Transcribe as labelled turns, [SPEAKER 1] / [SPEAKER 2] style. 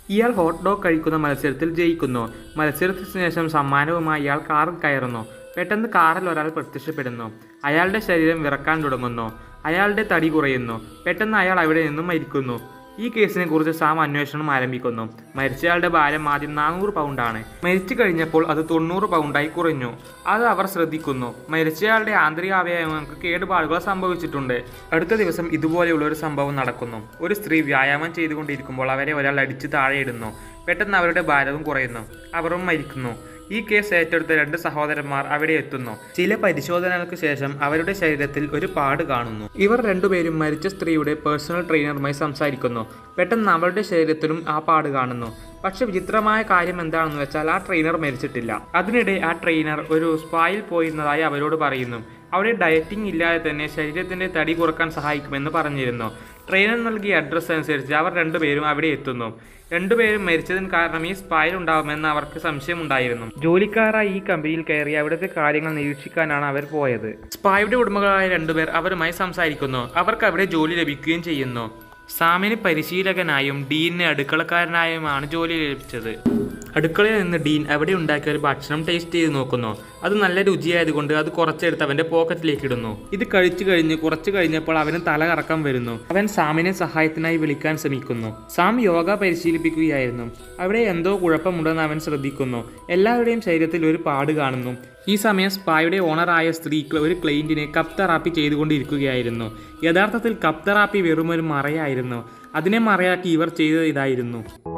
[SPEAKER 1] ഇയാൾ hot dog കഴിക്കുന്ന മത്സരത്തിൽ ജയിക്കുന്നു മത്സരത്തിന് ശേഷം സമ്മാനവുമായി ഇയാൾ കാറിൽ കയറുന്നു പെട്ടെന്ന് കാറിൽ ഒരാൾ പ്രത്യക്ഷപ്പെടുന്നു അയാളുടെ ശരീരം വിറക്കാൻ തുടങ്ങുന്നു അയാളുടെ തടി കുറയുന്നു പെട്ടെന്ന് അയാൾ അവിടെ നിന്നും മരിക്കുന്നു ഈ കേസിനെ കുറിച്ച് സാം അന്വേഷണം ആരംഭിക്കുന്നു മരിച്ചയാളുടെ ഭാരം ആദ്യം നാനൂറ് പൗണ്ടാണ് മരിച്ചു കഴിഞ്ഞപ്പോൾ അത് തൊണ്ണൂറ് പൗണ്ടായി കുറഞ്ഞു അത് അവർ ശ്രദ്ധിക്കുന്നു മരിച്ചയാളുടെ ആന്തരിക അവയവങ്ങൾക്ക് കേടുപാടുകൾ സംഭവിച്ചിട്ടുണ്ട് അടുത്ത ദിവസം ഇതുപോലെയുള്ള ഒരു സംഭവം നടക്കുന്നു ഒരു സ്ത്രീ വ്യായാമം ചെയ്തുകൊണ്ടിരിക്കുമ്പോൾ അവരെ ഒരാൾ അടിച്ച് താഴെയിടുന്നു പെട്ടെന്ന് അവരുടെ ഭാരവും കുറയുന്നു അവരും മരിക്കുന്നു ഈ കേസ് ഏറ്റെടുത്ത രണ്ട് സഹോദരന്മാർ അവിടെ എത്തുന്നു ചില പരിശോധനകൾക്ക് ശേഷം അവരുടെ ശരീരത്തിൽ ഒരു പാട് കാണുന്നു ഇവർ രണ്ടുപേരും മരിച്ച സ്ത്രീയുടെ പേഴ്സണൽ ട്രെയിനറുമായി സംസാരിക്കുന്നു പെട്ടെന്ന് അവളുടെ ശരീരത്തിലും ആ പാട് കാണുന്നു പക്ഷെ വിചിത്രമായ കാര്യം എന്താണെന്ന് വെച്ചാൽ ആ ട്രെയിനർ മരിച്ചിട്ടില്ല അതിനിടെ ആ ട്രെയിനർ ഒരു സ്പായിൽ പോയിരുന്നതായി അവരോട് പറയുന്നു അവിടെ ഡയറ്റിംഗ് ഇല്ലാതെ തന്നെ ശരീരത്തിന്റെ തടി കുറക്കാൻ സഹായിക്കുമെന്ന് പറഞ്ഞിരുന്നു ട്രെയിനർ നൽകിയ അഡ്രസ്സ് അനുസരിച്ച് അവർ രണ്ടുപേരും അവിടെ എത്തുന്നു രണ്ടുപേരും മരിച്ചതിന് കാരണം ഈ സ്പായിൽ ഉണ്ടാവുമെന്ന് അവർക്ക് സംശയമുണ്ടായിരുന്നു ജോലിക്കാരായി ഈ കമ്പനിയിൽ കയറി അവിടുത്തെ കാര്യങ്ങൾ നിരീക്ഷിക്കാനാണ് അവർ പോയത് സ്പായുടെ ഉടമകളായ രണ്ടുപേർ അവരുമായി സംസാരിക്കുന്നു അവർക്ക് അവിടെ ജോലി ലഭിക്കുകയും ചെയ്യുന്നു സാമിന് പരിശീലകനായും ഡീനിന് അടുക്കളക്കാരനായുമാണ് ജോലി ലഭിച്ചത് അടുക്കളയിൽ നിന്ന് ഡീൻ അവിടെ ഉണ്ടാക്കിയ ഒരു ഭക്ഷണം ടേസ്റ്റ് ചെയ്ത് നോക്കുന്നു അത് നല്ല രുചിയായതുകൊണ്ട് അത് കുറച്ചെടുത്ത് അവന്റെ പോക്കറ്റിലേക്ക് ഇടുന്നു ഇത് കഴിച്ചു കഴിഞ്ഞ് കുറച്ച് കഴിഞ്ഞപ്പോൾ അവന് തല കറക്കം വരുന്നു അവൻ സാമിനെ സഹായത്തിനായി വിളിക്കാൻ ശ്രമിക്കുന്നു സാം യോഗ പരിശീലിപ്പിക്കുകയായിരുന്നു അവിടെ എന്തോ കുഴപ്പമുണ്ടെന്ന് അവൻ ശ്രദ്ധിക്കുന്നു എല്ലാവരുടെയും ശരീരത്തിൽ ഒരു പാട് കാണുന്നു ഈ സമയം സ്പായുടെ ഓണറായ സ്ത്രീ ഒരു ക്ലൈന്റിനെ കപ്പ് തെറാപ്പി ചെയ്തുകൊണ്ടിരിക്കുകയായിരുന്നു യഥാർത്ഥത്തിൽ കപ്പ് തെറാപ്പി വെറും ഒരു മറയായിരുന്നു അതിനെ മറയാക്കി ഇവർ ചെയ്തത് ഇതായിരുന്നു